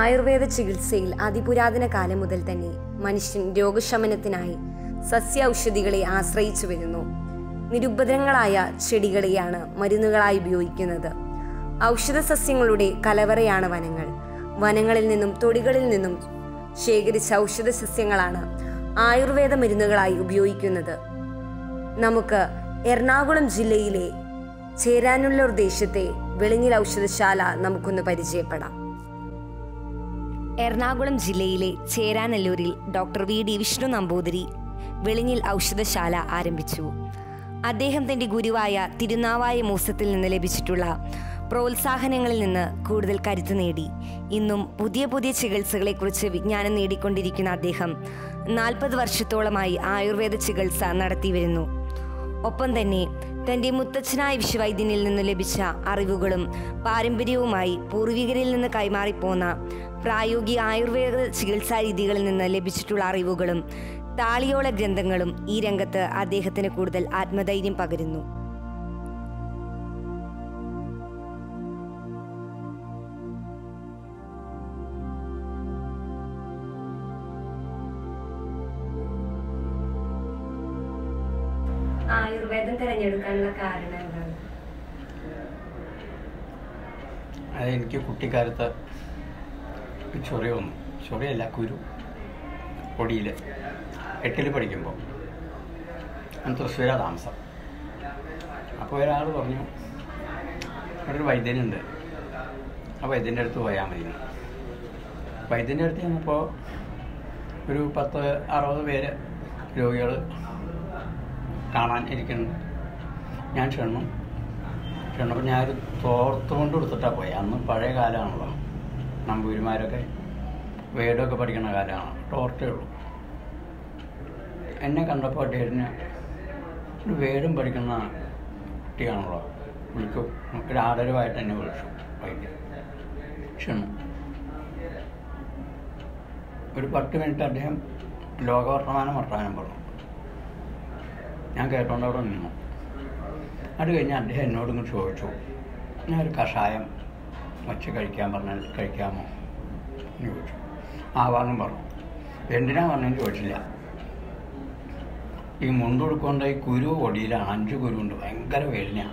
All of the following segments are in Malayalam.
ആയുർവേദ ചികിത്സയിൽ അതിപുരാതന കാലം മുതൽ തന്നെ മനുഷ്യൻ രോഗശമനത്തിനായി സസ്യ ഔഷധികളെ ആശ്രയിച്ചു വരുന്നു നിരുപദ്രങ്ങളായ ചെടികളെയാണ് മരുന്നുകളായി ഉപയോഗിക്കുന്നത് ഔഷധ സസ്യങ്ങളുടെ കലവറയാണ് വനങ്ങൾ വനങ്ങളിൽ നിന്നും തൊടികളിൽ നിന്നും ശേഖരിച്ച ഔഷധ സസ്യങ്ങളാണ് ആയുർവേദ മരുന്നുകളായി ഉപയോഗിക്കുന്നത് നമുക്ക് എറണാകുളം ജില്ലയിലെ ചേരാനുള്ളൂർ ദേശത്തെ വെളിഞ്ഞിൽ ഔഷധശാല നമുക്കൊന്ന് പരിചയപ്പെടാം എറണാകുളം ജില്ലയിലെ ചേരാനല്ലൂരിൽ doctor V D Vishnu Namboothiri വെളിഞ്ഞിൽ ഔഷധശാല ആരംഭിച്ചു അദ്ദേഹം തന്റെ ഗുരുവായ തിരുനാവായ മൂസത്തിൽ നിന്ന് ലഭിച്ചിട്ടുള്ള പ്രോത്സാഹനങ്ങളിൽ നിന്ന് കൂടുതൽ കരുത്ത് നേടി ഇന്നും പുതിയ പുതിയ ചികിത്സകളെക്കുറിച്ച് വിജ്ഞാനം നേടിക്കൊണ്ടിരിക്കുന്ന അദ്ദേഹം നാൽപ്പത് വർഷത്തോളമായി ആയുർവേദ ചികിത്സ നടത്തി വരുന്നു ഒപ്പം തന്നെ തന്റെ മുത്തച്ഛനായ വിശ്വവൈദ്യനിൽ നിന്ന് ലഭിച്ച അറിവുകളും പാരമ്പര്യവുമായി പൂർവികരിൽ നിന്ന് കൈമാറിപ്പോന്ന പ്രായോഗിക ആയുർവേദ ചികിത്സാ രീതികളിൽ നിന്ന് ലഭിച്ചിട്ടുള്ള അറിവുകളും താളിയോള ഗ്രന്ഥങ്ങളും ഈ രംഗത്ത് അദ്ദേഹത്തിന് കൂടുതൽ ആത്മധൈര്യം പകരുന്നു ആയുർവേദം തിരഞ്ഞെടുക്കാനുള്ള കാരണം എന്താണ് അത് എനിക്ക് കുട്ടിക്കാലത്ത് ചൊറിയ വന്നു ചൊറിയല്ല കുരു പൊടിയിൽ എട്ടിൽ പഠിക്കുമ്പോൾ ഞാൻ തൃശ്ശൂരാ താമസം അപ്പോൾ ഒരാൾ പറഞ്ഞു അവിടെ ഒരു വൈദ്യനുണ്ട് ആ വൈദ്യൻ്റെ അടുത്ത് പോയാൽ മതി വൈദ്യൻ്റെ അടുത്ത് ചെന്നപ്പോൾ ഒരു പത്ത് അറുപത് പേര് രോഗികൾ കാണാൻ ഇരിക്കുന്നുണ്ട് ഞാൻ ക്ഷണു ക്ഷണപ്പോൾ ഞാനൊരു തോർത്തുകൊണ്ട് കൊടുത്തിട്ടാണ് പോയി അന്ന് പഴയ കാലമാണല്ലോ നമ്പൂരിമാരൊക്കെ വേദമൊക്കെ പഠിക്കുന്ന കാലമാണ് ടോർച്ചേ ഉള്ളൂ എന്നെ കണ്ടപ്പോൾ അദ്ദേഹത്തിന് ഒരു വേദം പഠിക്കുന്ന കുട്ടിയാണല്ലോ വിളിക്കും ഒരു ആദരവായിട്ട് എന്നെ വിളിച്ചു വൈദ്യം ക്ഷണു ഒരു പത്ത് മിനിറ്റ് അദ്ദേഹം ലോകവർത്തമാനം വർത്തമാനം പറഞ്ഞു ഞാൻ കേട്ടോണ്ട് അവിടെ നിന്നു അത് കഴിഞ്ഞ് അദ്ദേഹം എന്നോട് ഇങ്ങ് ചോദിച്ചു ഞാൻ ഒരു കഷായം വച്ച് കഴിക്കാൻ പറഞ്ഞാൽ കഴിക്കാമോ എന്ന് ചോദിച്ചു ആവാന്നും പറഞ്ഞു എന്തിനാ പറഞ്ഞെന്ന് ചോദിച്ചില്ല ഈ മുണ്ടുകൊടുക്കൊണ്ട് ഈ കുരു പൊടിയിലാണ് അഞ്ച് കുരുണ്ട് ഭയങ്കര വേദനയാണ്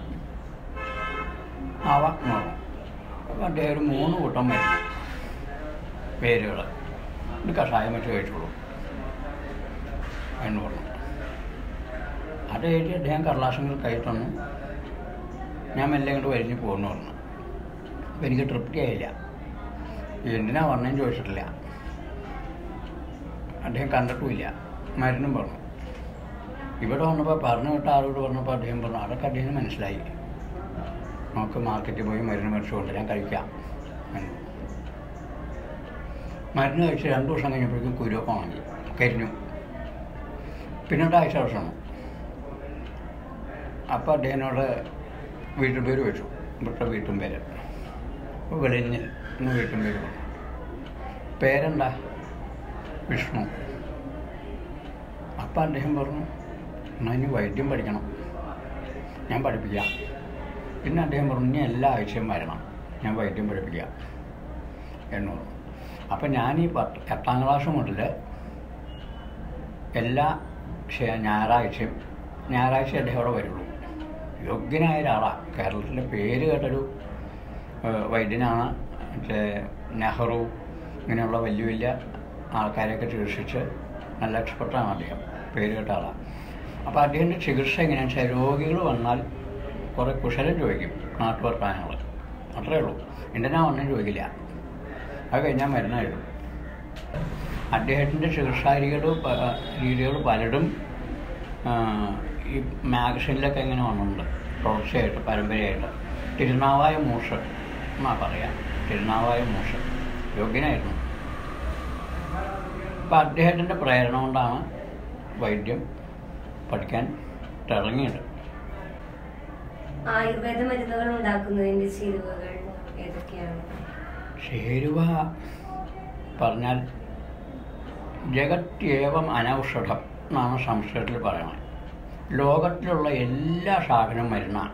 ആവാം എന്ന് പറഞ്ഞു അപ്പം അദ്ദേഹം ഒരു മൂന്ന് കൂട്ടം മരുന്ന് പേരുകൾ ഇത് കഷായം വെച്ച് കഴിച്ചോളൂ എന്ന് പറഞ്ഞു അത് എഴുതി അദ്ദേഹം കടലാസങ്ങൾ കൈ തന്നു ഞാൻ മെല്ലെ ഇങ്ങോട്ട് വരിഞ്ഞ് പോകുന്നു പറഞ്ഞു അപ്പം എനിക്ക് തൃപ്തി ആയില്ല എന്തിനാ പറഞ്ഞതെന്ന് ചോദിച്ചിട്ടില്ല അദ്ദേഹം കണ്ടിട്ടുമില്ല മരുന്നും പറഞ്ഞു ഇവിടെ വന്നപ്പോൾ പറഞ്ഞു വിട്ട ആളോട് പറഞ്ഞപ്പോൾ അദ്ദേഹം പറഞ്ഞു അതൊക്കെ അദ്ദേഹം മനസ്സിലായി നമുക്ക് മാർക്കറ്റിൽ പോയി മരുന്ന് മേടിച്ചു കൊണ്ടുവരാൻ കഴിക്കാം എന്ന് മരുന്ന് കഴിച്ച് രണ്ട് ദിവസം കഴിഞ്ഞപ്പോഴേക്കും കുരുവൊക്കെ ഉണങ്ങി കരിഞ്ഞു പിന്നെ ഒരാഴ്ച വർഷമാണ് അപ്പം അദ്ദേഹത്തിനോട് വീട്ടിൽ പേര് വെച്ചു ഇവിടുത്തെ വീട്ടും പേര് അപ്പോൾ വെളിഞ്ഞ് എന്ന് വീട്ടും പേര് പറഞ്ഞു പേരെന്താ വിഷ്ണു അപ്പം അദ്ദേഹം പറഞ്ഞു എന്നാൽ ഇനി വൈദ്യം പഠിക്കണം ഞാൻ പഠിപ്പിക്കാം പിന്നെ അദ്ദേഹം പറഞ്ഞു ഇനി എല്ലാ ആഴ്ചയും വരണം ഞാൻ വൈദ്യം പഠിപ്പിക്കാം എന്ന് പറഞ്ഞു അപ്പം ഞാൻ ഈ പത്ത് എട്ടാം ക്ലാസ് മുതൽ എല്ലാ ശ- ഞായറാഴ്ചയും ഞായറാഴ്ച അദ്ദേഹം അവിടെ വരുള്ളൂ യോഗ്യനായ ഒരാളാണ് കേരളത്തിലെ പേര് കേട്ടൊരു ഏഹ്, വൈദ്യനാണ് മറ്റേ നെഹ്റു ഇങ്ങനെയുള്ള വലിയ വലിയ ആൾക്കാരെയൊക്കെ ചികിത്സിച്ച് നല്ല എക്സ്പെർട്ടാണ് അദ്ദേഹം പേര് കേട്ട ആളാണ് അപ്പോൾ അദ്ദേഹത്തിൻ്റെ ചികിത്സ എങ്ങനെയാണെന്ന് വെച്ചാൽ രോഗികൾ വന്നാൽ കുറേ കുശലം ചോദിക്കും നാട്ടുവർത്താനങ്ങൾ അത്രേ ഉള്ളൂ എന്തിനാ വന്നേന്ന് ചോദിക്കില്ല അത് കഴിഞ്ഞാൽ മരുന്ന് എഴുതും അദ്ദേഹത്തിൻ്റെ ചികിത്സാ രീതികൾ രീതികൾ പലതും ആ, ഈ മാഗസിനിലൊക്കെ ഇങ്ങനെ വന്നിട്ടുണ്ട് തുടർച്ചയായിട്ട് പരമ്പരയായിട്ട് തിരുനാവായ മൂഷ് എന്നാ പറയാം തിരുനാവായ മൂഷ് യോഗ്യനായിരുന്നു അപ്പം അദ്ദേഹത്തിൻ്റെ പ്രേരണ കൊണ്ടാണ് വൈദ്യം പഠിക്കാൻ തുടങ്ങിയത് ആയുർവേദ മരുന്നുകൾ ഉണ്ടാക്കുന്നതിന്റെ ചേരുവകൾ ഏതൊക്കെയാണ് ചേരുവ പറഞ്ഞാൽ ജഗത്യേവം അനൗഷധം എന്നാണ് സംസ്കൃതത്തിൽ പറയുന്നത് ലോകത്തിലുള്ള എല്ലാ സാധനവും മരുന്നാണ്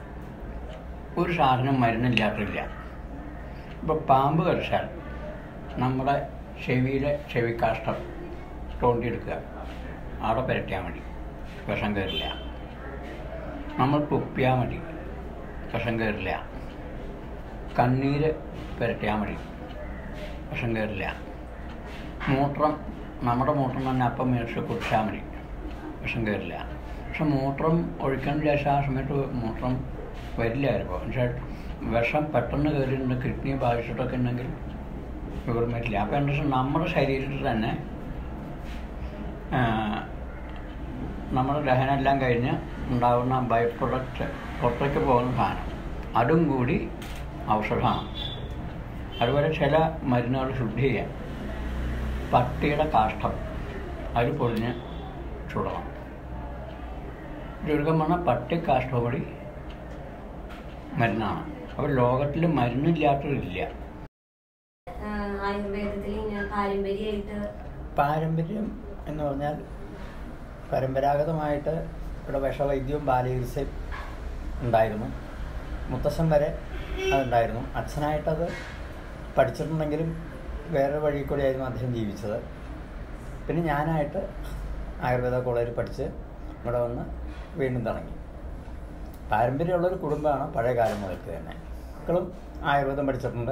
ഒരു സാധനം മരുന്നില്ലാത്തില്ല ഇപ്പോൾ പാമ്പ് കടിച്ചാൽ നമ്മുടെ ചെവിയിലെ ചെവിക്കാഷ്ടം തോണ്ടിയെടുക്കുക അവിടെ പുരട്ടിയാൽ മതി വിഷം കയറില്ല നമ്മൾ തുപ്പിയാൽ മതി വിഷം കയറില്ല കണ്ണീര് പുരട്ടിയാൽ മതി വിഷം കയറില്ല മൂത്രം നമ്മുടെ മൂത്രം തന്നെ അപ്പം മേടിച്ച് കുടിച്ചാൽ മതി വിഷം കയറില്ല പക്ഷെ മൂത്രം ഒഴിക്കാൻ ശേഷം ആ സമയത്ത് മൂത്രം വരില്ലായിരുന്നു പക്ഷേ വിഷം പെട്ടെന്ന് കയറിയിട്ടുണ്ട് കിഡ്നി ബാധിച്ചിട്ടൊക്കെ ഉണ്ടെങ്കിൽ വിവരം വരില്ല അപ്പോൾ എന്താ വെച്ചാൽ നമ്മുടെ ശരീരത്തിൽ തന്നെ ആ, നമ്മുടെ ദഹനമെല്ലാം കഴിഞ്ഞ് ഉണ്ടാകുന്ന ബൈ പ്രൊഡക്റ്റ് പുറത്തേക്ക് പോകുന്ന സാധനം അതും കൂടി ഔഷധമാണ് അതുപോലെ ചില മരുന്നുകൾ ശുദ്ധി ചെയ്യാൻ പട്ടിയുടെ കാഷ്ടം അത് പൊളിഞ്ഞ് ചുടണം ചുരുക്കം പറഞ്ഞാൽ പട്ടി കാഷ്ടം കൂടി മരുന്നാണ് അപ്പോൾ ലോകത്തിൽ മരുന്നില്ലാത്തതില്ല ആയുർവേദത്തിൽ ഇങ്ങനെ പാരമ്പര്യമായിട്ട് പാരമ്പര്യം എന്ന് പറഞ്ഞാൽ പരമ്പരാഗതമായിട്ട് ഇവിടെ വിഷവൈദ്യവും ബാലചികിത്സയും ഉണ്ടായിരുന്നു മുത്തശ്ശൻ വരെ അതുണ്ടായിരുന്നു അച്ഛനായിട്ടത് പഠിച്ചിട്ടുണ്ടെങ്കിലും വേറെ വഴി കൂടിയായിരുന്നു അദ്ദേഹം ജീവിച്ചത് പിന്നെ ഞാനായിട്ട് ആയുർവേദ കോളേജിൽ പഠിച്ച് ഇവിടെ വന്ന് വീണ്ടും തുടങ്ങി പാരമ്പര്യമുള്ളൊരു കുടുംബമാണ് പഴയ കാലം മുതൽക്ക് തന്നെ മക്കളും ആയുർവേദം പഠിച്ചിട്ടുണ്ട്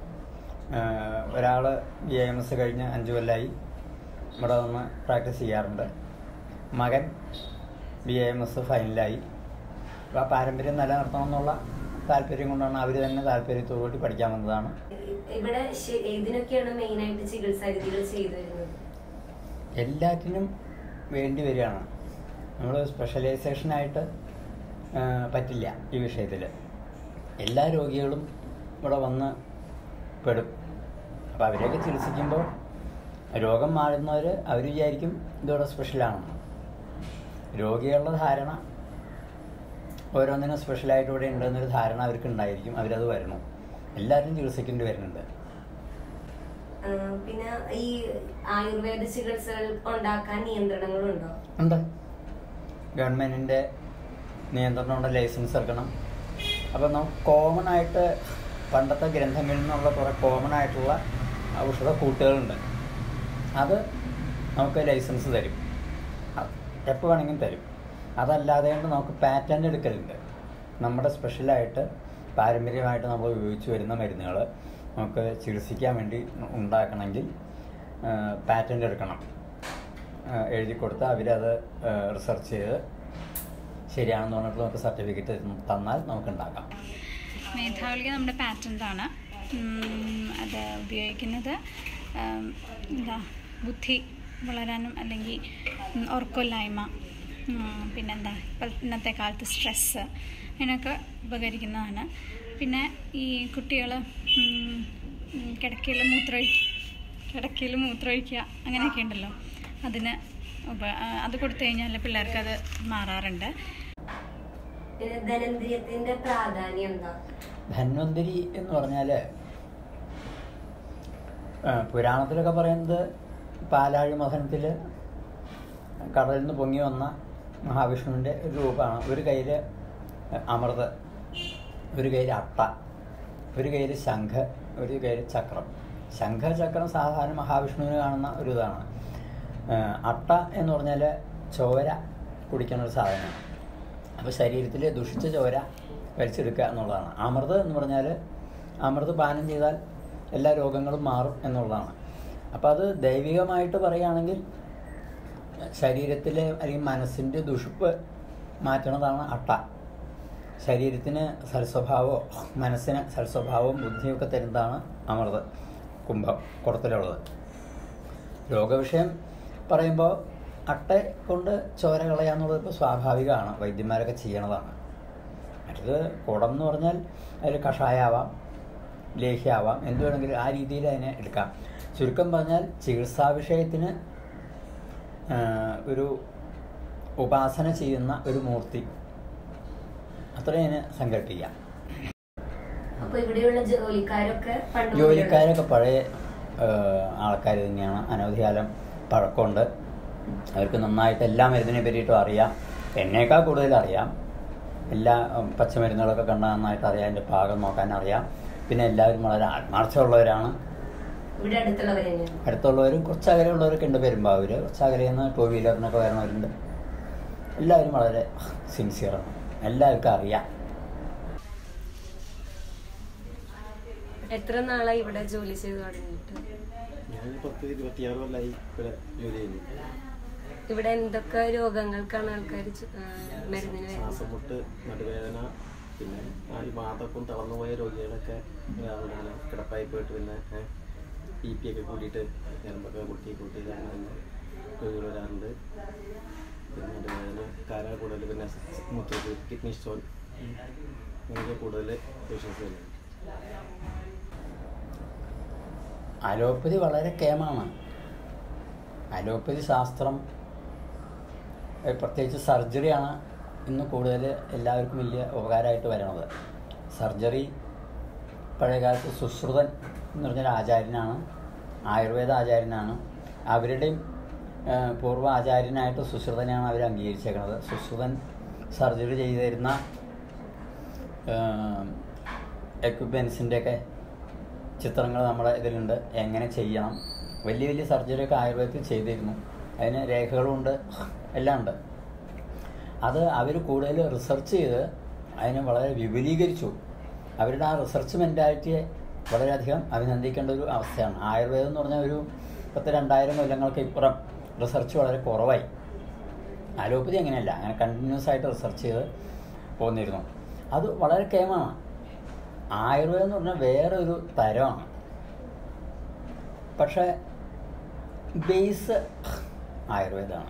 ഒരാൾ ബി എം എസ് കഴിഞ്ഞ് അഞ്ച് കൊല്ലമായി ഇവിടെ വന്ന് പ്രാക്ടീസ് ചെയ്യാറുണ്ട് മകൻ ബി എം എസ് ഫൈനലായി അപ്പോൾ ആ പാരമ്പര്യം നിലനിർത്തണം എന്നുള്ള താല്പര്യം കൊണ്ടാണ് അവർ തന്നെ താല്പര്യത്തോടുകൂടി പഠിക്കാൻ വന്നതാണ് ഇവിടെ ശ- ഇതിനൊക്കെയാണ് മെയിനായിട്ട് ചികിത്സാ രീതികൾ ചെയ്തു വരുന്നത് എല്ലാറ്റിനും വേണ്ടി വരികയാണ് നമ്മൾ സ്പെഷ്യലൈസേഷനായിട്ട് പറ്റില്ല ഈ വിഷയത്തിൽ എല്ലാ രോഗികളും ഇവിടെ വന്ന് പെടും അപ്പോൾ അവരെയൊക്കെ ചികിത്സിക്കുമ്പോൾ രോഗം മാറുന്നവർ അവർ വിചാരിക്കും ഇതോടെ സ്പെഷ്യലാണെന്ന് രോഗികളുടെ ധാരണ ഓരോന്നിനും സ്പെഷ്യലായിട്ട് ഇവിടെ ഉണ്ടെന്നൊരു ധാരണ അവർക്ക് ഉണ്ടായിരിക്കും അവരത് വരണം എല്ലാവരും ചികിത്സിക്കേണ്ടി വരുന്നുണ്ട് ആ, പിന്നെ ഈ ആയുർവേദ ചികിത്സകൾ ഉണ്ടാക്കാൻ നിയന്ത്രണങ്ങളുണ്ടോ ഉണ്ട് ഗവൺമെൻറ്റിൻ്റെ നിയന്ത്രണമുണ്ട് ലൈസൻസ് എടുക്കണം അപ്പോൾ നമുക്ക് കോമൺ ആയിട്ട് പണ്ടത്തെ ഗ്രന്ഥങ്ങളിൽ നിന്നുള്ള കുറേ കോമൺ ആയിട്ടുള്ള ഔഷധ കൂട്ടുകളുണ്ട് അത് നമുക്ക് ലൈസൻസ് തരും എപ്പോൾ വേണമെങ്കിലും തരും അതല്ലാതെ കൊണ്ട് നമുക്ക് പാറ്റൻ്റ് എടുക്കലുണ്ട് നമ്മുടെ സ്പെഷ്യലായിട്ട് പാരമ്പര്യമായിട്ട് നമ്മൾ ഉപയോഗിച്ച് വരുന്ന മരുന്നുകൾ നമുക്ക് ചികിത്സിക്കാൻ വേണ്ടി ഉണ്ടാക്കണമെങ്കിൽ പാറ്റൻ്റ് എടുക്കണം ആ, എഴുതി കൊടുത്താൽ അവരത് റിസർച്ച് ചെയ്ത് ശരിയാണെന്ന് പറഞ്ഞിട്ട് നമുക്ക് സർട്ടിഫിക്കറ്റ് തന്നാൽ നമുക്ക് ഉണ്ടാക്കാം മേധാവിളിക നമ്മുടെ പാറ്റൻ്റ് ആണ് ഉം, അത് ഉപയോഗിക്കുന്നത് ഉം, എന്താ ബുദ്ധി വളരാനും അല്ലെങ്കിൽ ഉം, ഉറക്കമില്ലായ്മ ഉം, പിന്നെന്താ ഇപ്പം ഇന്നത്തെ കാലത്ത് സ്ട്രെസ്സ് അതിനൊക്കെ ഉപകരിക്കുന്നതാണ് പിന്നെ ഈ കുട്ടികൾ കിടക്കയിൽ മൂത്രമൊഴി കിടക്കയിൽ മൂത്രമൊഴിക്കുക അങ്ങനെയൊക്കെ ഉണ്ടല്ലോ അതിന് ഉപ ആ, അത് കൊടുത്തു കഴിഞ്ഞാൽ പിള്ളേർക്ക് അത് മാറാറുണ്ട് പിന്നെ ധനന്ദ്രിയത്തിന്റെ പ്രാധാന്യം എന്താ ധന്വന്തരി എന്ന് പറഞ്ഞാൽ പുരാണത്തിലൊക്കെ പറയുന്നത് പാലാഴി മഥനത്തിൽ കടലിൽ നിന്ന് പൊങ്ങി വന്ന മഹാവിഷ്ണുവിൻ്റെ ഒരു രൂപമാണ് ഒരു കയ്യിൽ അമൃത് ഒരു കയ്യിൽ അട്ട ഒരു കയ്യിൽ ശംഖ് ഒരു കയ്യിൽ ചക്രം ശംഖ ചക്രം സാധാരണ മഹാവിഷ്ണുവിന് കാണുന്ന ഒരു ഇതാണ് ഏഹ് അട്ട എന്ന് പറഞ്ഞാൽ ചോര കുടിക്കുന്ന ഒരു സാധനമാണ് അപ്പോൾ ശരീരത്തിൽ ദുഷിച്ച ചോര വലിച്ചെടുക്കുക എന്നുള്ളതാണ് അമൃത് എന്ന് പറഞ്ഞാൽ അമൃത് പാനം ചെയ്താൽ എല്ലാ രോഗങ്ങളും മാറും എന്നുള്ളതാണ് അപ്പോൾ അത് ദൈവികമായിട്ട് പറയുകയാണെങ്കിൽ ശരീരത്തിലെ അല്ലെങ്കിൽ മനസ്സിൻ്റെ ദുഷിപ്പ് മാറ്റണതാണ് അട്ട ശരീരത്തിന് സൽസ്വഭാവമോ മനസ്സിന് സൽസ്വഭാവവും ബുദ്ധിയൊക്കെ തരുന്നതാണ് അമൃത് കുംഭം കുടത്തിലുള്ളത് രോഗവിഷയം പറയുമ്പോൾ അട്ട കൊണ്ട് ചോര കളയാന്നുള്ളത് ഇപ്പോൾ സ്വാഭാവികമാണ് വൈദ്യന്മാരൊക്കെ ചെയ്യണതാണ് മറ്റത് കുടം എന്ന് പറഞ്ഞാൽ അതിൽ കഷായാവാം ലേഹ്യാവാം എന്ത് വേണമെങ്കിലും ആ രീതിയിൽ അതിനെ എടുക്കാം ചുരുക്കം പറഞ്ഞാൽ ചികിത്സാ വിഷയത്തിന് ആ, ഒരു ഉപാസന ചെയ്യുന്ന ഒരു മൂർത്തി അത്രയും അതിനെ സങ്കല്പിക്കാം അപ്പൊ ഇവിടെയുള്ള ജോലിക്കാരൊക്കെ പണ്ട് മുതലുള്ള- ജോലിക്കാരൊക്കെ പഴയ ആൾക്കാർ തന്നെയാണ് അനവധികാലം പഴക്കമുണ്ട് അവർക്ക് നന്നായിട്ട് എല്ലാ മരുന്നിനെ പറ്റിയിട്ടും അറിയാം എന്നേക്കാൾ കൂടുതൽ അറിയാം എല്ലാ ഉം, പച്ചമരുന്നുകളൊക്കെ കണ്ടാൽ നന്നായിട്ട് അറിയാം അതിൻ്റെ പാകം നോക്കാൻ അറിയാം പിന്നെ എല്ലാവരും വളരെ ആത്മാർത്ഥമുള്ളവരാണ് ഇവിടെ അടുത്തുള്ളവർ തന്നെയാണ് അടുത്തുള്ളവരും കുറച്ച് അകലെയുള്ളവരൊക്കെ ഉണ്ട് പെരുമ്പാവൂർ കുറച്ച് അകലെ നിന്ന് ടൂ വീലറിനൊക്കെ വരുന്നവരുണ്ട് എല്ലാവരും വളരെ സിൻസിയറാണ് എല്ലാവർക്കും അറിയാം എത്ര നാളായി ഇവിടെ ജോലി ചെയ്ത് തുടങ്ങിയിട്ട് ഞാൻ പത്ത് ഇരുപത്തിയാറ് കൊല്ലായി ഇവിടെ ജോലി ചെയ്യുന്നു ഇവിടെ എന്തൊക്കെ രോഗങ്ങൾക്കാണ് ആൾക്കാർ മരുന്നിന് വരുന്നത് ശ്വാസം മുട്ട് നടുവേദന പിന്നെ ആ ഈ വാതക്കും തളർന്നുപോയ രോഗികളൊക്കെ അവിടെ ഇങ്ങനെ കിടപ്പായി പോയിട്ട് പിന്നെ ബി പി ഒക്കെ കൂട്ടിയിട്ട് ഞരമ്പൊക്കെ കൂട്ടി കൂട്ടി അങ്ങനെ തന്നെ രോഗികൾ വരാറുണ്ട് പിന്നെ നടുവേദന കാല കൂടുതൽ പിന്നെ മുത്തൂറ്റ് കിഡ്നി സ്റ്റോൺ അങ്ങനെയൊക്കെ കൂടുതൽ പേഷ്യൻസ് വരുന്നുണ്ട് അലോപ്പതി വളരെ കേമാണ് അലോപ്പതി ശാസ്ത്രം ഏഹ് പ്രത്യേകിച്ച് സർജറിയാണ് ഇന്ന് കൂടുതൽ എല്ലാവർക്കും വലിയ ഉപകാരമായിട്ട് വരണത് സർജറി പഴയകാലത്ത് സുശ്രുതൻ എന്ന് പറഞ്ഞൊരു ആചാര്യനാണ് ആയുർവേദ ആചാര്യനാണ് അവരുടെയും ഏഹ് പൂർവ്വ ആചാര്യനായിട്ട് സുശ്രുതനെയാണ് അവർ അംഗീകരിച്ചേക്കുന്നത് സുശ്രുതൻ സർജറി ചെയ്തു തരുന്ന എക്യുപ്മെൻസിൻ്റെയൊക്കെ ചിത്രങ്ങൾ നമ്മുടെ ഇതിലുണ്ട് എങ്ങനെ ചെയ്യണം വലിയ വലിയ സർജറിയൊക്കെ ആയുർവേദത്തിൽ ചെയ്തിരുന്നു അതിന് രേഖകളുണ്ട് എല്ലാം ഉണ്ട് അത് അവർ കൂടുതൽ റിസർച്ച് ചെയ്ത് അതിനെ വളരെ വിപുലീകരിച്ചു അവരുടെ ആ റിസർച്ച് മെൻറ്റാലിറ്റിയെ വളരെയധികം അഭിനന്ദിക്കേണ്ട ഒരു അവസ്ഥയാണ് ആയുർവേദം എന്ന് പറഞ്ഞാൽ ഒരു പത്ത് രണ്ടായിരം കൊല്ലങ്ങൾക്ക് ഇപ്പുറം റിസർച്ച് വളരെ കുറവായി അലോപ്പതി അങ്ങനെയല്ല അങ്ങനെ കണ്ടിന്യൂസ് ആയിട്ട് റിസർച്ച് ചെയ്ത് പോന്നിരുന്നു അത് വളരെ കേമാണ് ആയുർവേദം എന്ന് പറഞ്ഞാൽ വേറെ ഒരു തരമാണ് പക്ഷേ ബേസ് ആയുർവേദമാണ്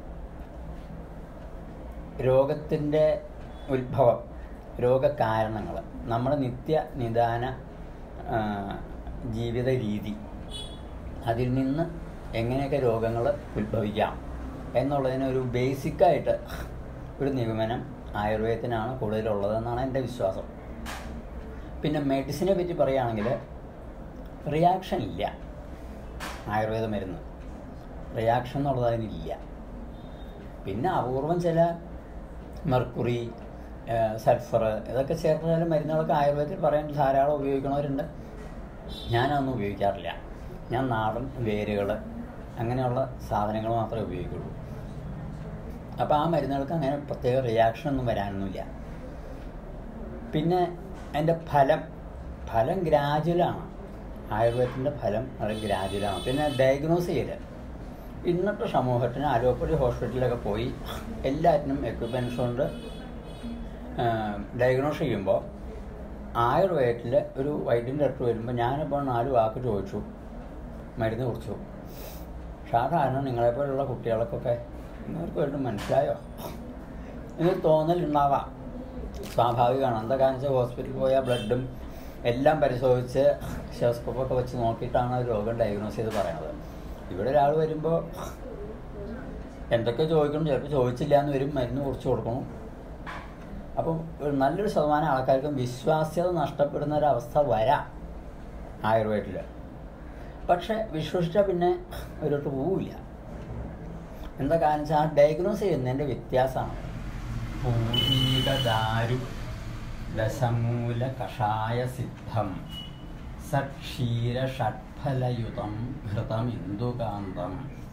രോഗത്തിൻ്റെ ഉത്ഭവം രോഗകാരണങ്ങൾ നമ്മുടെ നിത്യ നിദാന ആ, ജീവിത രീതി അതിൽ നിന്ന് എങ്ങനെയൊക്കെ രോഗങ്ങൾ ഉത്ഭവിക്കാം എന്നുള്ളതിന് ഒരു ബേസിക്കായിട്ട് ഒരു നിഗമനം ആയുർവേദത്തിനാണ് കൂടുതലുള്ളതെന്നാണ് എൻ്റെ വിശ്വാസം പിന്നെ മെഡിസിനെ പറ്റി പറയുകയാണെങ്കിൽ റിയാക്ഷൻ ഇല്ല ആയുർവേദ മരുന്ന് റിയാക്ഷൻ എന്നുള്ളത് അതിനില്ല പിന്നെ അപൂർവം ചില മെർക്കുറി സൾഫർ ഇതൊക്കെ ചേർത്ത ചില മരുന്നുകളൊക്കെ ആയുർവേദത്തിൽ പറയാൻ ധാരാളം ഉപയോഗിക്കണവരുണ്ട് ഞാനതൊന്നും ഉപയോഗിക്കാറില്ല ഞാൻ നാടൻ വേരുകൾ അങ്ങനെയുള്ള സാധനങ്ങൾ മാത്രമേ ഉപയോഗിക്കുള്ളൂ അപ്പോൾ ആ മരുന്നുകൾക്ക് അങ്ങനെ പ്രത്യേക റിയാക്ഷൻ ഒന്നും വരാനൊന്നുമില്ല പിന്നെ അതിൻ്റെ ഫലം ഫലം ഗ്രാജുവലാണ് ആയുർവേദത്തിൻ്റെ ഫലം വളരെ ഗ്രാജുവലാണ് പിന്നെ ഡയഗ്നോസ് ചെയ്യൽ ഇന്നത്തെ സമൂഹത്തിന് അലോപ്പതി ഹോസ്പിറ്റലിലൊക്കെ പോയി എല്ലാറ്റിനും എക്യുപ്മെൻറ്റ്സ് കൊണ്ട് ഡയഗ്നോസ് ചെയ്യുമ്പോൾ ആയുർവേദത്തിൽ ഒരു വൈദ്യൻ്റെ അടുത്ത് വരുമ്പോൾ ഞാനിപ്പോൾ നാല് വാക്ക് ചോദിച്ചു മരുന്ന് കുറിച്ചു സാധാരണ നിങ്ങളെപ്പോലുള്ള കുട്ടികൾക്കൊക്കെ നിങ്ങൾക്ക് വേണ്ടി മനസ്സിലായോ എന്നൊരു തോന്നലുണ്ടാവാം സ്വാഭാവികമാണ് എന്താ കാരണം വെച്ചാൽ ഹോസ്പിറ്റലിൽ പോയാൽ ബ്ലഡും എല്ലാം പരിശോധിച്ച് ഷെസ്കോപ്പൊക്കെ വെച്ച് നോക്കിയിട്ടാണ് ഒരു രോഗം ഡയഗ്നോസ് ചെയ്ത് പറയണത് ഇവിടെ ഒരാൾ വരുമ്പോൾ എന്തൊക്കെ ചോദിക്കണം ചിലപ്പോൾ ചോദിച്ചില്ല എന്ന് വരും മരുന്ന് കുറിച്ച് കൊടുക്കണം അപ്പം ഒരു നല്ലൊരു ശതമാനം ആൾക്കാർക്കും വിശ്വാസ്യത നഷ്ടപ്പെടുന്ന ഒരവസ്ഥ വരാം ആയുർവേദത്തിൽ പക്ഷെ വിശ്വസിച്ചാൽ പിന്നെ ഒരിടത്ത് പോവില്ല എന്താ കാരണം വെച്ചാൽ ആ ഡയഗ്നോസ് ചെയ്യുന്നതിൻ്റെ വ്യത്യാസമാണ് പൂരീകദാരു ദശമൂല കഷായ സിദ്ധം സക്ഷീര ഷഡ്ഫലയുതം ഘൃതമിന്ദുകാന്തം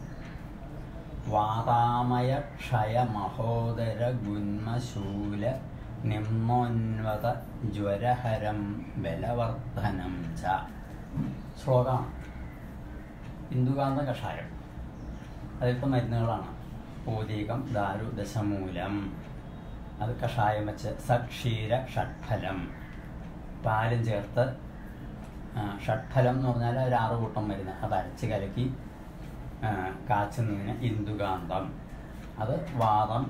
വാതാമയ ക്ഷയ മഹോദര ഗുന്മശൂല നിമ്നോന്വത ജ്വരഹരം ബലവർദ്ധനം ച ശ്ലോകമാണ് ഇന്ദുകാന്ത കഷായം അതിലത്തെ മരുന്നുകളാണ് പൂതീകം ദാരു ദശമൂലം അത് കഷായം വെച്ച് സക്ഷീര ഷഡ്ഫലം പാലും ചേർത്ത് ആ, ഷഡ്ഫലം എന്ന് പറഞ്ഞാൽ ഒരു ആറ് കൂട്ടം മരുന്ന് അത് അരച്ച് കലക്കി ആ, കാച്ചുന്നതിന് ഇന്ദുകാന്തം അത് വാദം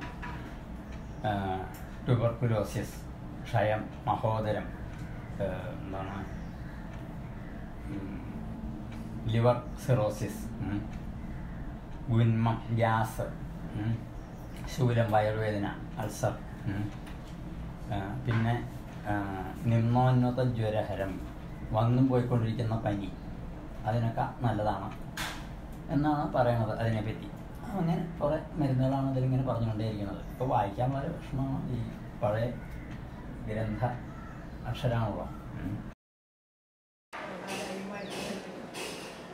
ട്യൂബർക്കുലോസിസ് ക്ഷയം മഹോദരം ആ, എന്താണ് ലിവർ സിറോസിസ് ഉം. ഗുന്മം ഗ്യാസ് ഉം. ശൂലം വയറുവേദന അൾസർ ഉം. ആ, പിന്നെ ആ, നിമ്നോന്നത ജ്വരഹരം വന്നും പോയിക്കൊണ്ടിരിക്കുന്ന പനി അതിനൊക്കെ നല്ലതാണ് എന്നാണ് പറയണത് അതിനെപ്പറ്റി അങ്ങനെ കുറേ മരുന്നുകളാണ് അതിലിങ്ങനെ പറഞ്ഞുകൊണ്ടേയിരിക്കുന്നത് ഇപ്പോൾ വായിക്കാൻ വളരെ വിഷമമാണ് ഈ പഴയ ഗ്രന്ഥ അക്ഷരാണുള്ള ഉം.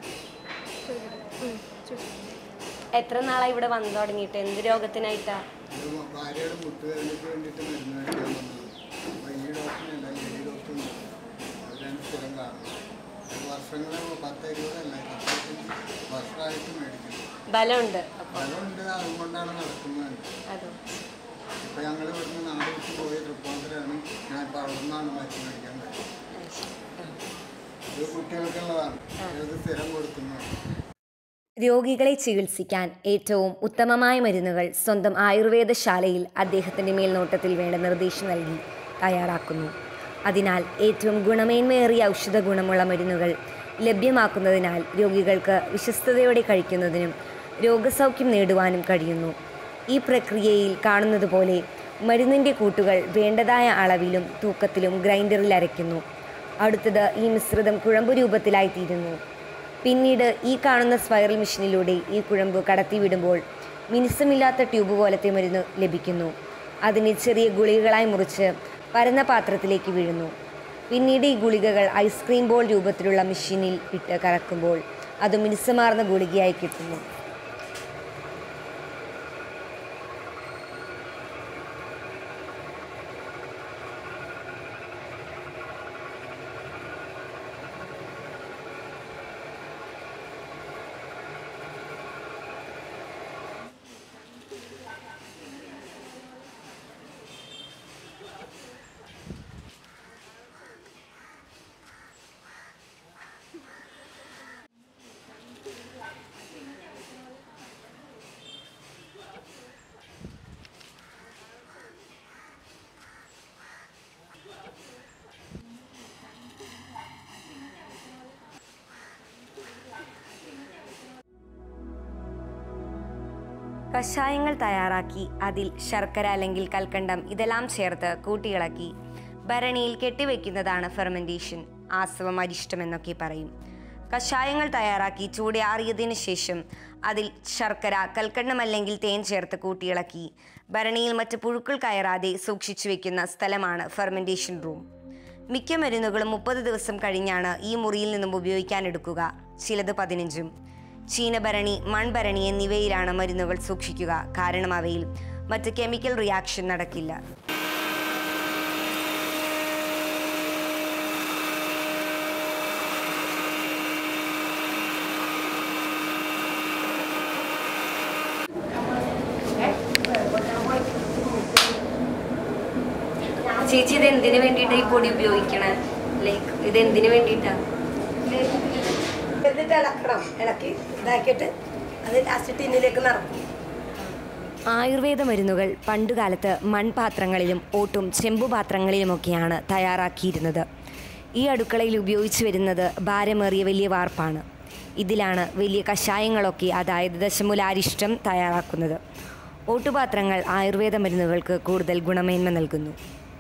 എത്ര നാളായി ഇവിടെ വന്നു തുടങ്ങിയിട്ട് എന്ത് രോഗത്തിനായിട്ടാ ഇത് ഭാര്യയുടെ മുട്ടുവേദനയ്ക്ക് വേണ്ടിയിട്ട് മരുന്ന് മേടിക്കാൻ വന്നത് അപ്പോൾ ഈ ഡോക്ടറിനല്ല ഈ ഡോക്ടറുണ്ട് അവരാണ് സ്ഥിരം കാണുന്നത് അത് വർഷങ്ങളെ പത്ത് ഇരുപതല്ല പത്തിരുപത്തഞ്ച് വർഷമായിട്ട് മേടിക്കുന്നു ബലമുണ്ട് അപ്പോൾ ഫലമുണ്ട് അതുകൊണ്ടാണ് നടക്കുന്നത് അതോ ഇപ്പം ഞങ്ങൾ ഇവിടുന്ന് നാട് വിട്ട് പോയ തൃപ്പൂണിത്തരാണ് ഞാൻ ഇപ്പോൾ അവിടെ നിന്നാണ് മരുന്ന് മേടിക്കാൻ കഴിയും ഇത് കുട്ടികൾക്കുള്ളതാണ് ഇത് സ്ഥിരം കൊടുക്കുന്നതാണ് രോഗികളെ ചികിത്സിക്കാൻ ഏറ്റവും ഉത്തമമായ മരുന്നുകൾ സ്വന്തം ആയുർവേദശാലയിൽ അദ്ദേഹത്തിൻ്റെ മേൽനോട്ടത്തിൽ വേണ്ട നിർദ്ദേശം നൽകി തയ്യാറാക്കുന്നു അതിനാൽ ഏറ്റവും ഗുണമേന്മയേറിയ ഔഷധ ഗുണമുള്ള മരുന്നുകൾ ലഭ്യമാക്കുന്നതിനാൽ രോഗികൾക്ക് വിശ്വസ്തയോടെ കഴിക്കുന്നതിനും രോഗസൗഖ്യം നേടുവാനും കഴിയുന്നു ഈ പ്രക്രിയയിൽ കാണുന്നത് പോലെ മരുന്നിൻ്റെ കൂട്ടുകൾ വേണ്ടതായ അളവിലും തൂക്കത്തിലും ഗ്രൈൻഡറിൽ അരയ്ക്കുന്നു അടുത്തത് ഈ മിശ്രിതം കുഴമ്പ് രൂപത്തിലായിത്തീരുന്നു പിന്നീട് ഈ കാണുന്ന സ്പൈറൽ മെഷീനിലൂടെ ഈ കുഴമ്പ് കടത്തിവിടുമ്പോൾ മിനുസമില്ലാത്ത ട്യൂബ് പോലത്തെ മരുന്ന് ലഭിക്കുന്നു അതിനെ ചെറിയ ഗുളികകളായി മുറിച്ച് പരന്ന പാത്രത്തിലേക്ക് വീഴുന്നു പിന്നീട് ഈ ഗുളികകൾ ഐസ്ക്രീം ബോൾ രൂപത്തിലുള്ള മെഷീനിൽ ഇട്ട് കറക്കുമ്പോൾ അത് മിനുസമാർന്ന ഗുളികയായി കിട്ടുന്നു കഷായങ്ങൾ തയ്യാറാക്കി അതിൽ ശർക്കര അല്ലെങ്കിൽ കൽക്കണ്ടം ഇതെല്ലാം ചേർത്ത് കൂട്ടിയിളക്കി ഭരണിയിൽ കെട്ടിവെക്കുന്നതാണ് ഫെർമെൻറ്റേഷൻ ആസവം അരിഷ്ടം എന്നൊക്കെ പറയും കഷായങ്ങൾ തയ്യാറാക്കി ചൂടാറിയതിനു ശേഷം അതിൽ ശർക്കര കൽക്കണ്ടം അല്ലെങ്കിൽ തേൻ ചേർത്ത് കൂട്ടിയിളക്കി ഭരണിയിൽ മറ്റ് പുഴുക്കൾ കയറാതെ സൂക്ഷിച്ചു വെക്കുന്ന സ്ഥലമാണ് ഫെർമെൻറ്റേഷൻ റൂം മിക്ക മരുന്നുകളും മുപ്പത് ദിവസം കഴിഞ്ഞാണ് ഈ മുറിയിൽ നിന്നും ഉപയോഗിക്കാൻ എടുക്കുക ചിലത് പതിനഞ്ചും ചീനഭരണി മൺഭരണി എന്നിവയിലാണ് മരുന്നുകൾ സൂക്ഷിക്കുക കാരണം അവയിൽ മറ്റ് കെമിക്കൽ റിയാക്ഷൻ നടക്കില്ല ചേച്ചി ഇത് എന്തിനു വേണ്ടിയിട്ടാ ഈ പൊടി ഉപയോഗിക്കണേ ലൈക്ക് ഇത് എന്തിനു വേണ്ടിയിട്ടാ എന്നിട്ട് ഇളക്കണം ഇളക്കി ഇതാക്കിയിട്ട് അത് ലാസ്റ്റ് ടിന്നിലേക്ക് നിറക്കും ആയുർവേദ മരുന്നുകൾ പണ്ടുകാലത്ത് മൺപാത്രങ്ങളിലും ഓട്ടും ചെമ്പുപാത്രങ്ങളിലുമൊക്കെയാണ് തയ്യാറാക്കിയിരുന്നത് ഈ അടുക്കളയിൽ ഉപയോഗിച്ചു വരുന്നത് ഭാരമേറിയ വലിയ വാർപ്പാണ് ഇതിലാണ് വലിയ കഷായങ്ങളൊക്കെ അതായത് ദശമൂലാരിഷ്ടം തയ്യാറാക്കുന്നത് ഓട്ടുപാത്രങ്ങൾ ആയുർവേദ മരുന്നുകൾക്ക് കൂടുതൽ ഗുണമേന്മ നൽകുന്നു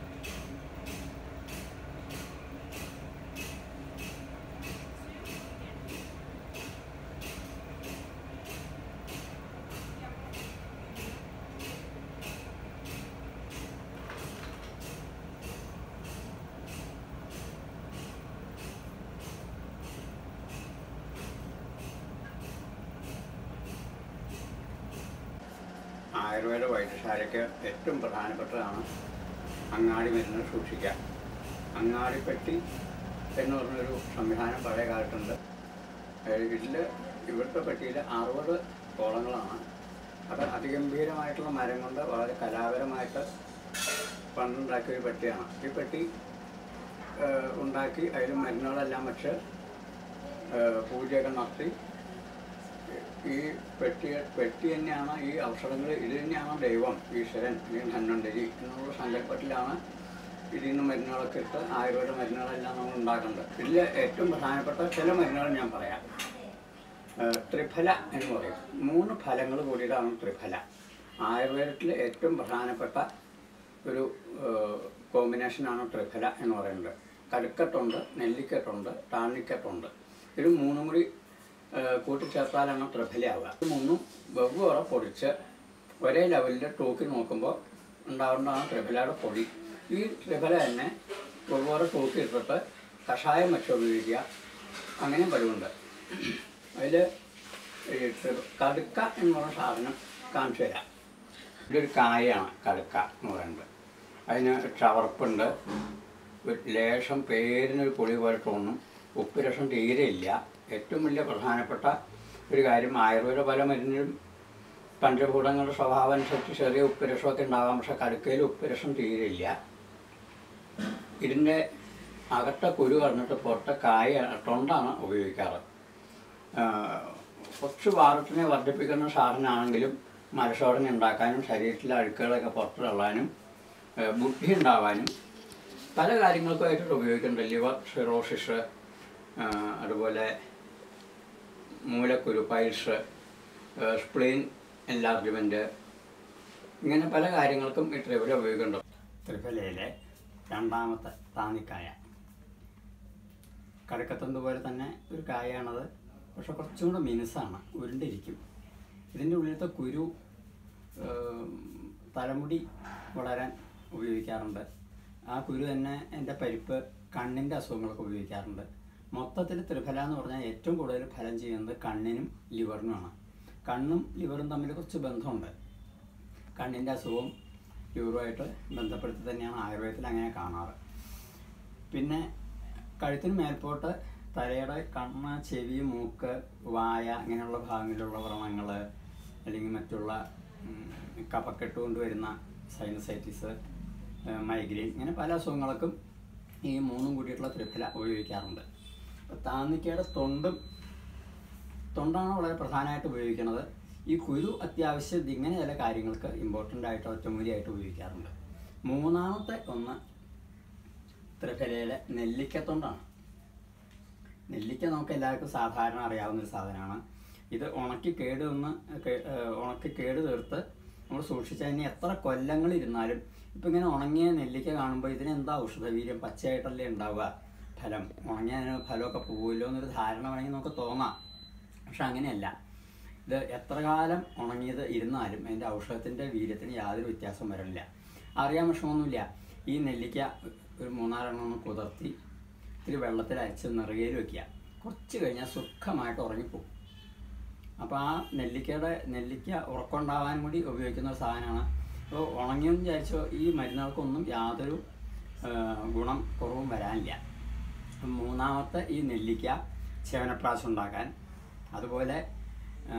ആയുർവേദ വൈദ്യശാലയ്ക്ക് ഏറ്റവും പ്രധാനപ്പെട്ടതാണ് അങ്ങാടി മരുന്ന് സൂക്ഷിക്കുക അങ്ങാടിപ്പെട്ടി എന്ന് പറഞ്ഞൊരു സംവിധാനം പഴയ കാലത്തുണ്ട് ഇതിൽ ഇവിടുത്തെ പെട്ടിയിൽ അറുപത് കോളങ്ങളാണ് അത് അതിഗംഭീരമായിട്ടുള്ള മരം കൊണ്ട് വളരെ കലാപരമായിട്ട് പണ്ടുണ്ടാക്കിയ ഒരു പെട്ടിയാണ് ഈ പെട്ടി ഏഹ്, ഉണ്ടാക്കി അതിൽ മരുന്നുകളെല്ലാം വെച്ച് ഏഹ്, പൂജയൊക്കെ നടത്തി ഈ പെട്ടി പെട്ടി തന്നെയാണ് ഈ ഔഷധങ്ങൾ ഇത് തന്നെയാണ് ദൈവം ഈശ്വരൻ അല്ലെങ്കിൽ ധന്വന്തരി എന്നുള്ള സങ്കല്പത്തിലാണ് ഇതിൽ നിന്ന് മരുന്നുകളൊക്കെ ഇട്ട് ആയുർവേദ മരുന്നുകളെല്ലാം നമ്മൾ ഉണ്ടാക്കുന്നത് ഇതിൽ ഏറ്റവും പ്രധാനപ്പെട്ട ചില മരുന്നുകൾ ഞാൻ പറയാം ഏഹ് ത്രിഫല എന്ന് പറയും മൂന്ന് ഫലങ്ങൾ കൂടിയതാണ് ത്രിഫല ആയുർവേദത്തിൽ ഏറ്റവും പ്രധാനപ്പെട്ട ഒരു കോമ്പിനേഷനാണ് ത്രിഫല എന്ന് പറയുന്നത് കടുക്കട്ടുണ്ട് നെല്ലിക്കട്ടുണ്ട് താണിക്കട്ടുണ്ട് ഇത് മൂന്നും കൂടി ഏഹ് കൂട്ടിച്ചേർത്താലാണ് ത്രിഫലയാവുക ഇത് മൂന്നും വെവ്വേറെ പൊടിച്ച് ഒരേ ലെവലിൽ തൂക്കി നോക്കുമ്പോൾ ഉണ്ടാവേണ്ടതാണ് ത്രിഫലയുടെ പൊടി ഈ ത്രിഫല തന്നെ വെവ്വേറെ തൂക്കി ഇട്ടിട്ട് കഷായം വെച്ച് ഉപയോഗിക്കുക അങ്ങനെയും പതിവുണ്ട് അതിൽ ഈ ചെറു- കടുക്ക എന്ന് പറയുന്ന സാധനം കാണിച്ചു തരാം ഇതൊരു കായാണ് കടുക്ക എന്ന് പറയുന്നത് അതിന് ചവർപ്പുണ്ട് ഒരു ലേശം പേരിനൊരു പുളി പോലെ തോന്നും ഉപ്പ് രസം തീരെ ഇല്ല ഏറ്റവും വലിയ പ്രധാനപ്പെട്ട ഒരു കാര്യം ആയുർവേദ പല മരുന്നിലും പഞ്ചഭൂതങ്ങളുടെ സ്വഭാവം അനുസരിച്ച് ചെറിയ ഉപ്പ് രസമൊക്കെ ഉണ്ടാവാം പക്ഷെ കടുക്കയിൽ ഉപ്പ് രസം തീരെ ഇല്ല ഇതിൻ്റെ അകത്തെ കുരു കളഞ്ഞിട്ട് പുറത്തെ കായ തൊണ്ടാണ് ഉപയോഗിക്കാറ് ആ, കുറച്ച് വാറത്തിനെ വർദ്ധിപ്പിക്കുന്ന സാധനമാണെങ്കിലും മരസോടന ഉണ്ടാക്കാനും ശരീരത്തിലെ അഴുക്കുകളൊക്കെ പുറത്തു തള്ളാനും ആ, ബുദ്ധി ഉണ്ടാവാനും പല കാര്യങ്ങൾക്കുമായിട്ട് ഉപയോഗിക്കുന്നുണ്ട് ലിവർ സിറോസിസ് ആ, അതുപോലെ മൂലക്കുരു പൈൽസ് സ്പ്ലെയിൻ എൻലാർജ്മെൻറ്റ് ഇങ്ങനെ പല കാര്യങ്ങൾക്കും ഈ ത്രിപുര ഉപയോഗിക്കുന്നുണ്ട് ത്രിപുരയിലെ രണ്ടാമത്തെ താന്നിക്കായ കടക്കത്തന്ത് പോലെ തന്നെ ഒരു കായാണത് പക്ഷെ കുറച്ചും കൂടെ മിനുസാണ് ഉരുണ്ടിരിക്കും ഇതിൻ്റെ ഉള്ളിലത്തെ കുരു ഏം, തലമുടി വളരാൻ ഉപയോഗിക്കാറുണ്ട് ആ കുരു തന്നെ എൻ്റെ പരിപ്പ് കണ്ണിൻ്റെ അസുഖങ്ങൾക്ക് ഉപയോഗിക്കാറുണ്ട് മൊത്തത്തിൽ ത്രിഫല എന്ന് പറഞ്ഞാൽ ഏറ്റവും കൂടുതൽ ഫലം ചെയ്യുന്നത് കണ്ണിനും ലിവറിനുമാണ് കണ്ണും ലിവറും തമ്മിൽ കുറച്ച് ബന്ധമുണ്ട് കണ്ണിൻ്റെ അസുഖവും ലിവറുമായിട്ട് ബന്ധപ്പെടുത്തി തന്നെയാണ് ആയുർവേദത്തിൽ അങ്ങനെ കാണാറ് പിന്നെ കഴുത്തിന് മേൽപോട്ട് തലയുടെ കണ്ണ് ചെവി മൂക്ക് വായ ഇങ്ങനെയുള്ള ഭാഗങ്ങളിലുള്ള വ്രണങ്ങൾ അല്ലെങ്കിൽ മറ്റുള്ള ഉം, കഫക്കെട്ട് കൊണ്ടുവരുന്ന സൈനസൈറ്റിസ് മൈഗ്രെയിൻ ഇങ്ങനെ പല അസുഖങ്ങൾക്കും ഈ മൂന്നും കൂടിയിട്ടുള്ള ത്രിഫല ഉപയോഗിക്കാറുണ്ട് അപ്പോൾ താന്നിക്കയുടെ തൊണ്ടും തൊണ്ടാണ് വളരെ പ്രധാനമായിട്ട് ഉപയോഗിക്കുന്നത് ഈ കുരു അത്യാവശ്യം ഇങ്ങനെ ചില കാര്യങ്ങൾക്ക് ഇമ്പോർട്ടൻ്റ് ആയിട്ട് ഒറ്റമൂലിയായിട്ട് ഉപയോഗിക്കാറുണ്ട് മൂന്നാമത്തെ ഒന്ന് ത്രിഫലയിലെ നെല്ലിക്കത്തൊണ്ടാണ് നെല്ലിക്ക നമുക്ക് എല്ലാവർക്കും സാധാരണ അറിയാവുന്ന ഒരു സാധനമാണ് ഇത് ഉണക്കി കേട് നിന്ന് കേ- ഏഹ് ഉണക്കി കേട് തീർത്ത് നമ്മൾ സൂക്ഷിച്ചാൽ ഇനി എത്ര കൊല്ലങ്ങൾ ഇരുന്നാലും ഇപ്പം ഇങ്ങനെ ഉണങ്ങിയ നെല്ലിക്ക കാണുമ്പോൾ ഇതിനെന്താ ഔഷധവീര്യം പച്ചയായിട്ടല്ലേ ഉണ്ടാവുക ഫലം ഉണങ്ങിയ അതിന് ഫലമൊക്കെ പോകുമല്ലോ എന്നൊരു ധാരണ വേണമെങ്കിൽ നമുക്ക് തോന്നാം പക്ഷെ അങ്ങനെയല്ല ഇത് എത്ര കാലം ഉണങ്ങിയത് ഇരുന്നാലും അതിൻ്റെ ഔഷധത്തിൻ്റെ വീര്യത്തിന് യാതൊരു വ്യത്യാസവും വരില്ല അറിയാൻ വിഷമമൊന്നുമില്ല ഈ നെല്ലിക്ക ഒരു മൂന്നാലെണ്ണം ഒന്ന് കുതിർത്തി ഇത്തിരി വെള്ളത്തിൽ അരച്ച് നിറകയിൽ വെക്കുക കുറച്ച് കഴിഞ്ഞാൽ സുഖമായിട്ട് ഉറങ്ങിപ്പോവും അപ്പോൾ ആ നെല്ലിക്കയുടെ നെല്ലിക്ക ഉറക്കമുണ്ടാവാൻ കൂടി ഉപയോഗിക്കുന്ന ഒരു സാധനമാണ് അപ്പോൾ ഉണങ്ങിയെന്ന് വിചാരിച്ചോ ഈ മരുന്നുകൾക്കൊന്നും യാതൊരു ആ, ഗുണം കുറവും വരാനില്ല മൂന്നാമത്തെ ഈ നെല്ലിക്ക ചേവനപ്രാശം ഉണ്ടാക്കാൻ അതുപോലെ ആ,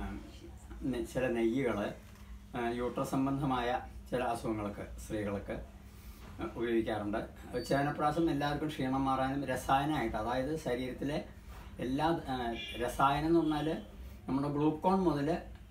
നെ- ചില നെയ്യുകൾ യൂട്രസ് സംബന്ധമായ ചില അസുഖങ്ങൾക്ക് സ്ത്രീകൾക്ക് ഉപയോഗിക്കാറുണ്ട് ചേവനപ്രാശം എല്ലാവർക്കും ക്ഷീണം മാറാനും രസായനമായിട്ട് അതായത് ശരീരത്തിലെ എല്ലാ ആ, രസായനം എന്ന് പറഞ്ഞാൽ നമ്മുടെ ഗ്ലൂക്കോൺ മുതൽ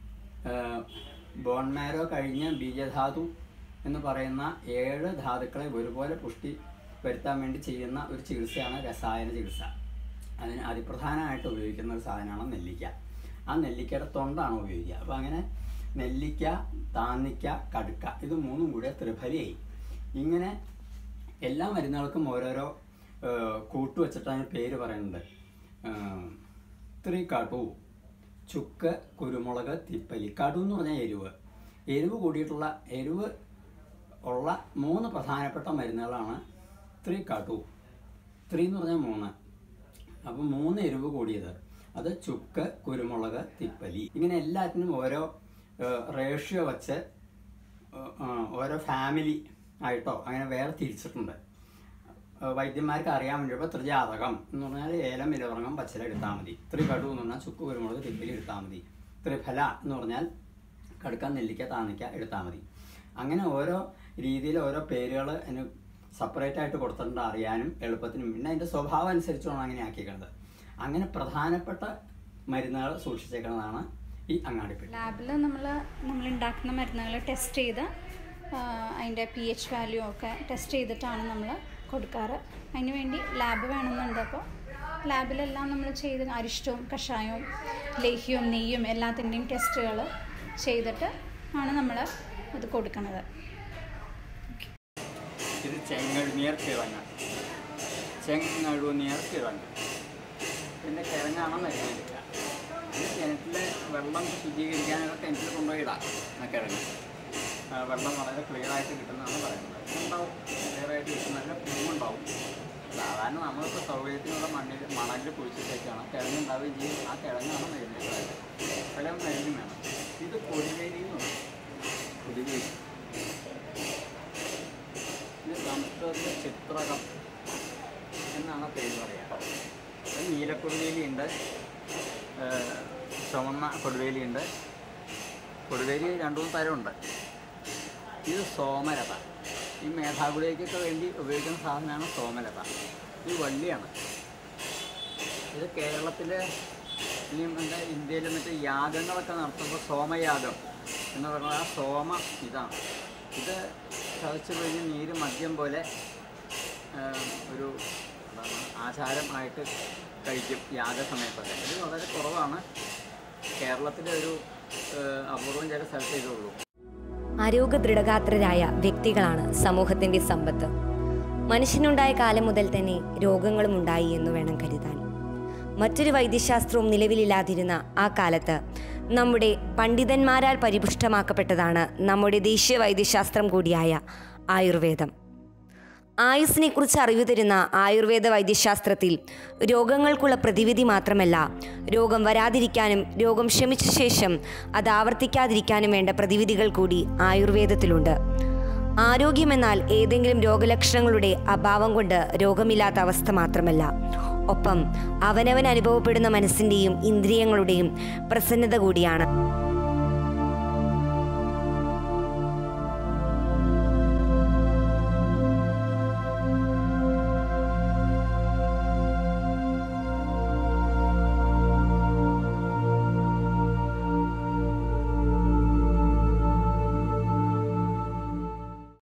ബോൺ മാരോ കഴിഞ്ഞ് ബീജധാതു എന്ന് പറയുന്ന ഏഴ് ധാതുക്കളെ ഒരുപോലെ പുഷ്ടി വരുത്താൻ വേണ്ടി ചെയ്യുന്ന ഒരു ചികിത്സയാണ് രസായന ചികിത്സ അതിന് അതിപ്രധാനമായിട്ട് ഉപയോഗിക്കുന്ന ഒരു സാധനമാണ് നെല്ലിക്ക ആ നെല്ലിക്കയുടെ തൊണ്ടാണ് ഉപയോഗിക്കുക അപ്പോൾ അങ്ങനെ നെല്ലിക്ക താന്നിക്ക കടുക്ക ഇത് മൂന്നും കൂടെ ത്രിഫലയായി ഇങ്ങനെ എല്ലാ മരുന്നുകൾക്കും ഓരോരോ ഏഹ്, കൂട്ട് വെച്ചിട്ട് അതിന് പേര് പറയുന്നുണ്ട് ഏഹ്, ത്രികടു ചുക്ക് കുരുമുളക് തിപ്പലി കടു എന്ന് പറഞ്ഞാൽ എരിവ് എരിവ് കൂടിയിട്ടുള്ള എരിവ് ഉള്ള മൂന്ന് പ്രധാനപ്പെട്ട മരുന്നുകളാണ് ത്രീ കടു ത്രീ എന്ന് പറഞ്ഞാൽ മൂന്ന് അപ്പം മൂന്ന് എരിവ് കൂടിയത് അത് ചുക്ക് കുരുമുളക് തിപ്പലി ഇങ്ങനെ എല്ലാറ്റിനും ഓരോ റേഷ്യോ വെച്ച് ഏഹ്, ഏഹ്, ഓരോ ഫാമിലി ആയിട്ടോ അങ്ങനെ വേറെ തിരിച്ചിട്ടുണ്ട് ഏഹ്, വൈദ്യന്മാർക്ക് അറിയാൻ വേണ്ടി ഇപ്പോൾ ത്രിജാതകം എന്ന് പറഞ്ഞാൽ ഏലം ഇലവറങ്ങം പച്ചില എടുത്താൽ മതി ത്രികടു എന്ന് പറഞ്ഞാൽ ചുക്ക് കുരുമുളക് തിപ്പലി എടുത്താൽ മതി ത്രിഫല എന്ന് പറഞ്ഞാൽ കടുക്ക നെല്ലിക്ക താന്നിക്ക എടുത്താൽ മതി അങ്ങനെ ഓരോ രീതിയിൽ ഓരോ പേരുകൾ അതിന് സെപ്പറേറ്റ് ആയിട്ട് കൊടുത്തിട്ടുണ്ട് അറിയാനും എളുപ്പത്തിനും പിന്നെ അതിൻ്റെ സ്വഭാവം അനുസരിച്ചാണ് അങ്ങനെ ആക്കിയേക്കുന്നത് അങ്ങനെ പ്രധാനപ്പെട്ട മരുന്നുകൾ സൂക്ഷിച്ചേക്കുന്നതാണ് ഈ അങ്ങാടിപ്പെട്ടി ലാബിൽ നമ്മൾ നമ്മൾ ഉണ്ടാക്കുന്ന മരുന്നുകൾ ടെസ്റ്റ് ചെയ്ത് ആ, അതിൻ്റെ പി എച്ച് വാല്യൂ ഒക്കെ ടെസ്റ്റ് ചെയ്തിട്ടാണ് നമ്മൾ കൊടുക്കാറ് അതിന് വേണ്ടി ലാബ് വേണമെന്നുണ്ട് അപ്പോൾ ലാബിലെല്ലാം നമ്മൾ ചെയ്ത് അരിഷ്ടവും കഷായവും ലേഹ്യവും നെയ്യും എല്ലാത്തിൻ്റെയും ടെസ്റ്റുകൾ ചെയ്തിട്ട് ആണ് നമ്മൾ ഇത് കൊടുക്കുന്നത് ഇത് ചെങ്ങഴുനീർ കിഴങ്ങ് ചെങ്ങഴുനീർ കിഴങ്ങ് പിന്നെ കിഴങ്ങാണെന്ന് എഴുതിയിരിക്കുക ഇത് കിണറ്റിലെ വെള്ളം ശുദ്ധീകരിക്കാനൊക്കെ കിണറ്റിൽ കൊണ്ടുപോയിടാം ആ കിഴങ്ങ് ആ, വെള്ളം വളരെ ക്ലിയർ ആയിട്ട് കിട്ടുന്നതാണ് പറയുന്നത് ഉണ്ടാവും ക്ലിയർ ആയിട്ട് കിട്ടുന്നതിന് പൂവുണ്ടാവും സാധാരണ നമ്മളിപ്പോൾ സൗകര്യത്തിനുള്ള മണ്ണിൽ മണലിൽ കുഴിച്ചിട്ടേക്കാണ് കിഴങ്ങുണ്ടാവുകയും ചെയ്യും ആ കിഴങ്ങാണ് മരുന്ന് പല മരുന്നും വേണം ഇത് കൊടിവേലി എന്ന് പറയും കൊടിവേലി ഇത് സംസ്കൃതത്തിൽ ചിത്രകം എന്നാണ് പേര് പറയുക അത് നീലക്കൊടുവേലിയുണ്ട് ഏഹ് ചുവന്ന കൊടുവേലിയുണ്ട് കൊടുവേലി രണ്ടു മൂന്ന് തരമുണ്ട് ഇത് സോമലത ഈ മേധാഗുളികയ്ക്കൊക്കെ വേണ്ടി ഉപയോഗിക്കുന്ന സാധനമാണ് സോമലത ഇത് വള്ളിയാണ് ഇത് കേരളത്തിലെ ഇനിയും എന്താ ഇന്ത്യയിലെ മറ്റേ യാഗങ്ങളൊക്കെ നടത്തുമ്പോൾ സോമയാഗം എന്ന് പറഞ്ഞാൽ ആ സോമ ഇതാണ് ഇത് ചതച്ച് കഴിഞ്ഞ് നീര് മദ്യം പോലെ ആ, ഒരു എന്താണ് ആചാരമായിട്ട് കഴിക്കും യാഗസമയത്തൊക്കെ ഇത് വളരെ കുറവാണ് കേരളത്തിലെ ഒരു ആ, അപൂർവം ചില സ്ഥലത്തേ ഇതുള്ളൂ ആരോഗ്യ ദൃഢഗാത്രരായ വ്യക്തികളാണ് സമൂഹത്തിന്റെ സമ്പത്ത് മനുഷ്യനുണ്ടായ കാലം മുതൽ തന്നെ രോഗങ്ങളും ഉണ്ടായി എന്ന് വേണം കരുതാൻ മറ്റൊരു വൈദ്യശാസ്ത്രവും നിലവിലില്ലാതിരുന്ന ആ കാലത്ത് നമ്മുടെ പണ്ഡിതന്മാരാൽ പരിപുഷ്ടമാക്കപ്പെട്ടതാണ് നമ്മുടെ ദേശീയ വൈദ്യശാസ്ത്രം കൂടിയായ ആയുർവേദം ആയുസ്സിനെ കുറിച്ച് അറിവ് തരുന്ന ആയുർവേദ വൈദ്യശാസ്ത്രത്തിൽ രോഗങ്ങൾക്കുള്ള പ്രതിവിധി മാത്രമല്ല രോഗം വരാതിരിക്കാനും രോഗം ശമിച്ച ശേഷം അത് ആവർത്തിക്കാതിരിക്കാനും വേണ്ട പ്രതിവിധികൾ കൂടി ആയുർവേദത്തിലുണ്ട് ആരോഗ്യമെന്നാൽ ഏതെങ്കിലും രോഗലക്ഷണങ്ങളുടെ അഭാവം കൊണ്ട് രോഗമില്ലാത്ത അവസ്ഥ മാത്രമല്ല ഒപ്പം അവനവൻ അനുഭവപ്പെടുന്ന മനസ്സിൻ്റെയും ഇന്ദ്രിയങ്ങളുടെയും പ്രസന്നത കൂടിയാണ്